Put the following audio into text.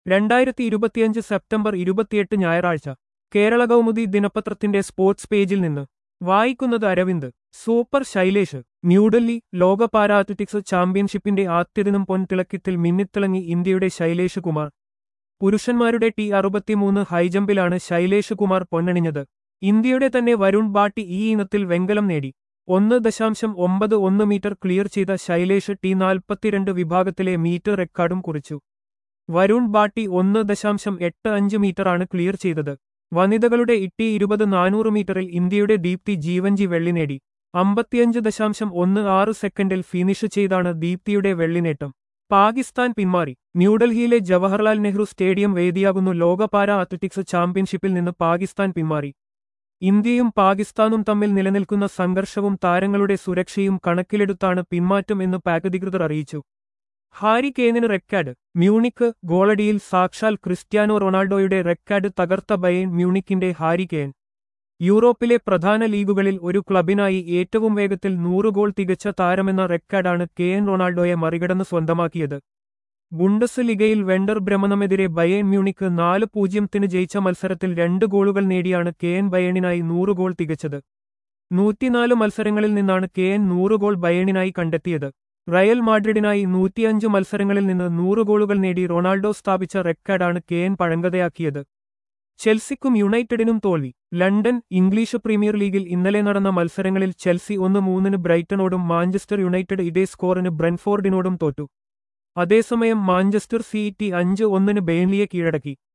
രണ്ടായിരത്തി ഇരുപത്തിയഞ്ച് സെപ്റ്റംബർ ഇരുപത്തിയെട്ട് ഞായറാഴ്ച കേരള കൗമുദി ദിനപത്രത്തിന്റെ സ്പോർട്സ് പേജിൽ നിന്ന് വായിക്കുന്നത് അരവിന്ദ് സൂപ്പർ ശൈലേഷ് ന്യൂഡൽഹി ലോക പാരാ അത്ലറ്റിക്സ് ചാമ്പ്യൻഷിപ്പിന്റെ ആദ്യദിനം പൊൻതിളക്കത്തിൽ മിന്നിത്തിളങ്ങി ഇന്ത്യയുടെ ശൈലേഷ് കുമാർ പുരുഷന്മാരുടെ ടി അറുപത്തിമൂന്ന് ഹൈജമ്പിലാണ് ശൈലേഷ് കുമാർ പൊന്നണിഞ്ഞത് ഇന്ത്യയുടെ തന്നെ വരുൺ ബാട്ടി ഈ ഇനത്തിൽ വെങ്കലം നേടി ഒന്ന് ദശാംശം ഒമ്പത് ഒന്ന് മീറ്റർ ക്ലിയർ ചെയ്ത ശൈലേഷ് ടി നാൽപ്പത്തിരണ്ട് വിഭാഗത്തിലെ മീറ്റർ റെക്കോർഡും കുറിച്ചു വരുൺ ബാട്ടി ഒന്ന് ദശാംശം എട്ട് അഞ്ച് മീറ്ററാണ് ക്ലിയർ ചെയ്തത് വനിതകളുടെ ഇട്ടി ഇരുപത് നാനൂറ് മീറ്ററിൽ ഇന്ത്യയുടെ ദീപ്തി ജീവൻജി വെള്ളി നേടി അമ്പത്തിയഞ്ച് ദശാംശം ഒന്ന് ആറ് സെക്കൻഡിൽ ഫിനിഷ് ചെയ്താണ് ദീപ്തിയുടെ വെള്ളിനേട്ടം പാകിസ്ഥാൻ പിന്മാറി ന്യൂഡൽഹിയിലെ ജവഹർലാൽ നെഹ്റു സ്റ്റേഡിയം വേദിയാകുന്നു ലോക പാരാ അത്ലറ്റിക്സ് ചാമ്പ്യൻഷിപ്പിൽ നിന്ന് പാകിസ്ഥാൻ പിന്മാറി ഇന്ത്യയും പാകിസ്ഥാനും തമ്മിൽ നിലനിൽക്കുന്ന സംഘർഷവും താരങ്ങളുടെ സുരക്ഷയും കണക്കിലെടുത്താണ് പിന്മാറ്റം എന്ന് പാകധികൃതർ അറിയിച്ചു ഹാരി കെയ്നിന് റെക്കാർഡ് മ്യൂണിക്ക് ഗോളടിയിൽ സാക്ഷാൽ ക്രിസ്ത്യാനോ റൊണാൾഡോയുടെ റെക്കാർഡ് തകർത്ത ബയേൺ മ്യൂണിക്കിന്റെ ഹാരി കെയ്ൻ യൂറോപ്പിലെ പ്രധാന ലീഗുകളിൽ ഒരു ക്ലബിനായി ഏറ്റവും വേഗത്തിൽ നൂറ് ഗോൾ തികച്ച താരമെന്ന റെക്കാർഡാണ് കെ എൻ റൊണാൾഡോയെ മറികടന്ന് സ്വന്തമാക്കിയത് ബുണ്ടസ് ലിഗയിൽ വെണ്ടർ ബ്രഹ്മണമെതിരെ ബയേൺ മ്യൂണിക്ക് നാല് പൂജ്യത്തിന് ജയിച്ച മത്സരത്തിൽ രണ്ട് ഗോളുകൾ നേടിയാണ് കെ എൻ ബയേണിനായി നൂറ് ഗോൾ തികച്ചത് നൂറ്റിനാല് മത്സരങ്ങളിൽ നിന്നാണ് കെ എൻ നൂറ് ഗോൾ ബയേണിനായി കണ്ടെത്തിയത് റയൽ മാഡ്രിഡിനായി നൂറ്റിയഞ്ച് മത്സരങ്ങളിൽ നിന്ന് നൂറ് ഗോളുകൾ നേടി റൊണാൾഡോ സ്ഥാപിച്ച റെക്കോർഡാണ് കെ എൻ പഴങ്കതയാക്കിയത് ചെൽസിക്കും യുണൈറ്റഡിനും തോൽവി ലണ്ടൻ ഇംഗ്ലീഷ് പ്രീമിയർ ലീഗിൽ ഇന്നലെ നടന്ന മത്സരങ്ങളിൽ ചെൽസി ഒന്ന് മൂന്നിന് ബ്രൈറ്റനോടും മാഞ്ചസ്റ്റർ യുണൈറ്റഡ് ഇതേ സ്കോറിന് ബ്രെൻഫോർഡിനോടും തോറ്റു അതേസമയം മാഞ്ചസ്റ്റർ സിറ്റി അഞ്ച് ഒന്നിന് ബെയിൻലിയെ കീഴടക്കി